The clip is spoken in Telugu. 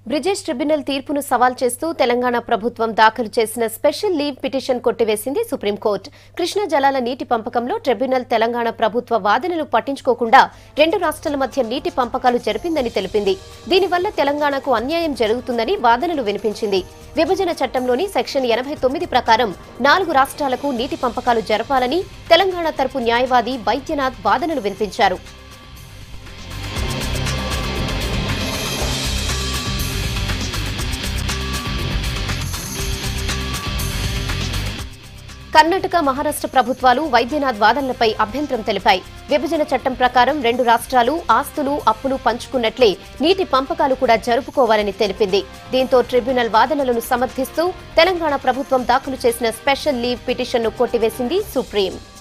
బ్రిజేష్ ట్రిబ్యునల్ తీర్పును సవాల్ చేస్తూ తెలంగాణ ప్రభుత్వం దాఖలు చేసిన స్పెషల్ లీవ్ పిటిషన్ కొట్టివేసింది సుప్రీంకోర్టు కృష్ణా జలాల నీటి పంపకంలో ట్రిబ్యునల్ తెలంగాణ ప్రభుత్వ వాదనలు పట్టించుకోకుండా రెండు రాష్ట్రాల మధ్య నీటి పంపకాలు జరిపిందని తెలిపింది దీనివల్ల తెలంగాణకు అన్యాయం జరుగుతుందని వాదనలు వినిపించింది విభజన చట్టంలోని సెక్షన్ ఎనభై తొమ్మిది ప్రకారం నాలుగు రాష్ట్రాలకు నీటి పంపకాలు జరపాలని తెలంగాణ తరపు న్యాయవాది వైద్యనాథ్ వాదనలు వినిపించారు కర్ణాటక మహారాష్ట్ర ప్రభుత్వాలు వైద్యనాథ్ వాదనలపై అభ్యంతరం తెలిపాయి విభజన చట్టం ప్రకారం రెండు రాష్ట్రాలు ఆస్తులు అప్పులు పంచుకున్నట్లే నీటి పంపకాలు కూడా జరుపుకోవాలని తెలిపింది దీంతో ట్రిబ్యునల్ వాదనలను సమర్థిస్తూ తెలంగాణ ప్రభుత్వం దాఖలు చేసిన స్పెషల్ లీవ్ పిటిషన్ను కొట్టివేసింది సుప్రీం